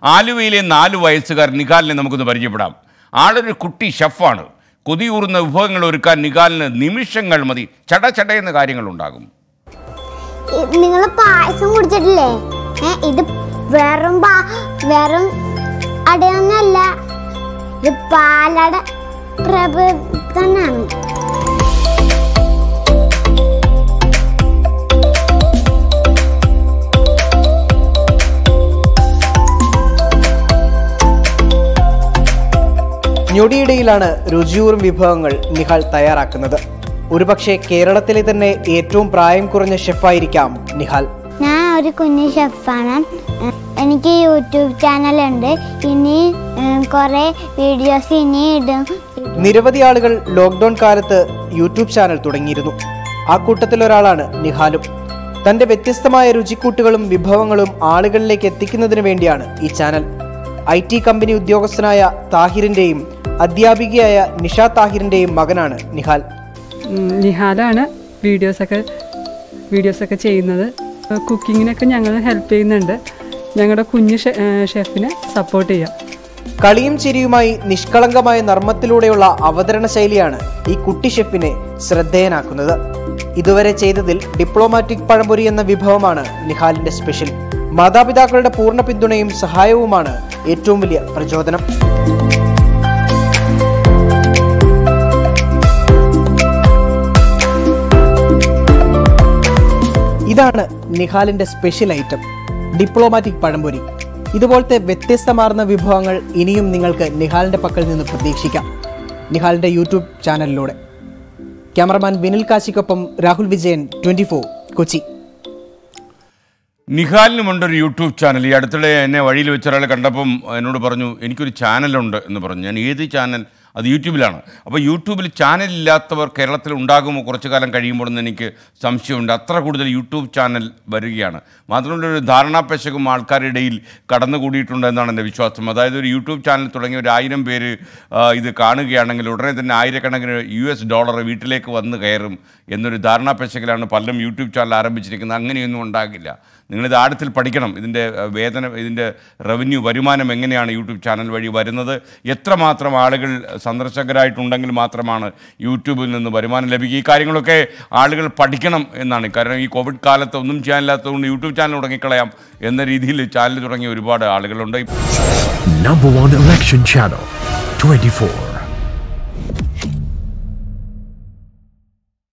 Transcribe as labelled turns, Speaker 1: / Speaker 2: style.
Speaker 1: ആലുവയിലെ നാല് വയസ്സുകാരൻ നിഖാലിനെ നമുക്കൊന്ന് പരിചയപ്പെടാം ആളൊരു കുട്ടി ഷെഫാണ് കൊതിയൂറുന്ന വിഭവങ്ങൾ ഒരുക്കാൻ നിഖാലിന് നിമിഷങ്ങൾ മതി ചട ചടയെന്ന കാര്യങ്ങളുണ്ടാകും
Speaker 2: നിങ്ങൾ പായസം കുടിച്ചിട്ടില്ലേ ഏ ഇത് വെറും പാ- വെറും അടയൊന്നല്ല ഇത് പാലട പ്രബന്ധനാണ്
Speaker 3: ഞൊടിയിടയിലാണ് രുചിയൂറും വിഭവങ്ങൾ നിഹാൽ തയ്യാറാക്കുന്നത് ഒരുപക്ഷെ കേരളത്തിലെ തന്നെ ഏറ്റവും പ്രായം കുറഞ്ഞ ഷെഫായിരിക്കാം നിഹാൽ
Speaker 2: ഞാൻ ഒരു കുഞ്ഞു ഷെഫാണ് എനിക്ക് യൂട്യൂബ് ചാനലുണ്ട് ഇനി കുറെ വീഡിയോസ് ഇനി ഇടും
Speaker 3: നിരവധി ആളുകൾ ലോക്ക്ഡൌൺ കാലത്ത് യൂട്യൂബ് ചാനൽ തുടങ്ങിയിരുന്നു ആ കൂട്ടത്തിലൊരാളാണ് നിഹാലും തന്റെ വ്യത്യസ്തമായ രുചിക്കൂട്ടുകളും വിഭവങ്ങളും ആളുകളിലേക്ക് എത്തിക്കുന്നതിന് വേണ്ടിയാണ് ഈ ചാനൽ ഐ ടി കമ്പനി ഉദ്യോഗസ്ഥനായ താഹിറിന്റെയും അധ്യാപികയായ നിഷ താഹിറിന്റെയും മകനാണ് നിഹാൽ
Speaker 4: ഉം, നിഹാലാണ് വീഡിയോസൊക്കെ വീഡിയോസൊക്കെ ചെയ്യുന്നത് കുക്കിങ്ങിനൊക്കെ ഞങ്ങൾ ഹെൽപ്പ് ചെയ്യുന്നുണ്ട് ഞങ്ങളുടെ കുഞ്ഞു ഷെ- ഏഹ് ഷെഫിനെ സപ്പോർട്ട് ചെയ്യാം
Speaker 3: കളിയും ചിരിയുമായി നിഷ്കളങ്കമായ നർമ്മത്തിലൂടെയുള്ള അവതരണ ശൈലിയാണ് ഈ കുട്ടി ഷെഫിനെ ശ്രദ്ധേയനാക്കുന്നത് ഇതുവരെ ചെയ്തതിൽ ഡിപ്ലോമാറ്റിക് പഴംപൊരി എന്ന വിഭവമാണ് നിഹാലിന്റെ സ്പെഷ്യൽ മാതാപിതാക്കളുടെ പൂർണ്ണ പിന്തുണയും സഹായവുമാണ് ഏറ്റവും വലിയ പ്രചോദനം ഇതാണ് നിഹാലിന്റെ സ്പെഷ്യൽ ഐറ്റം ഡിപ്ലോമാറ്റിക് പഴംപൊരി ഇതുപോലത്തെ വ്യത്യസ്തമാർന്ന വിഭവങ്ങൾ ഇനിയും നിങ്ങൾക്ക് നിഹാലിന്റെ പക്കൽ നിന്ന് പ്രതീക്ഷിക്കാം നിഹാലിന്റെ യൂട്യൂബ് ചാനലിലൂടെ ക്യാമറമാൻ വിനിൽ കാശിക്കൊപ്പം രാഹുൽ വിജയൻ ട്വന്റി കൊച്ചി
Speaker 1: നിഖാലിനുമുണ്ട് ഒരു യൂട്യൂബ് ചാനൽ ഈ അടുത്തിടെ എന്നെ വഴിയിൽ വെച്ച ഒരാൾ കണ്ടപ്പം എന്നോട് പറഞ്ഞു എനിക്കൊരു ചാനലുണ്ട് എന്ന് പറഞ്ഞു ഞാൻ ഏത് ചാനൽ അത് യൂട്യൂബിലാണ് അപ്പോൾ യൂട്യൂബിൽ ചാനലില്ലാത്തവർ കേരളത്തിൽ ഉണ്ടാകുമോ കുറച്ചു കാലം കഴിയുമ്പോഴെന്ന് എനിക്ക് സംശയമുണ്ട് അത്ര കൂടുതൽ യൂട്യൂബ് ചാനൽ വരികയാണ് മാത്രമല്ല ഒരു ധാരണാപേശകം ആൾക്കാരുടെ ഇടയിൽ കടന്നുകൂടിയിട്ടുണ്ട് എന്നാണ് എൻ്റെ വിശ്വാസം അതായത് ഒരു യൂട്യൂബ് ചാനൽ തുടങ്ങിയ ഒരു ആയിരം പേര് ആ, ഇത് കാണുകയാണെങ്കിൽ ഉടനെ തന്നെ ആയിരക്കണക്കിന് യു എസ് ഡോളർ വീട്ടിലേക്ക് വന്ന് കയറും എന്നൊരു ധാരണാപേശകലാണ് പലരും യൂട്യൂബ് ചാനൽ ആരംഭിച്ചിരിക്കുന്നത് അങ്ങനെയൊന്നും ഉണ്ടാകില്ല നിങ്ങളിത് ആഴത്തിൽ പഠിക്കണം ഇതിൻ്റെ അഹ്, വേതനം ഇതിൻ്റെ റവന്യൂ വരുമാനം എങ്ങനെയാണ് യൂട്യൂബ് ചാനൽ വഴി വരുന്നത് എത്രമാത്രം ആളുകൾ സന്ദർശകരായിട്ടുണ്ടെങ്കിൽ മാത്രമാണ് യൂട്യൂബിൽ നിന്ന് വരുമാനം ലഭിക്കുക ഈ കാര്യങ്ങളൊക്കെ ആളുകൾ പഠിക്കണം എന്നാണ് കാരണം ഈ കോവിഡ് കാലത്ത് ഒന്നും ചെയ്യാനില്ലാത്തതുകൊണ്ട് യൂട്യൂബ് ചാനൽ തുടങ്ങിക്കളയാം എന്ന രീതിയിൽ ചാനൽ തുടങ്ങിയ ഒരുപാട് ആളുകളുണ്ട്
Speaker 5: Number one election channel 24.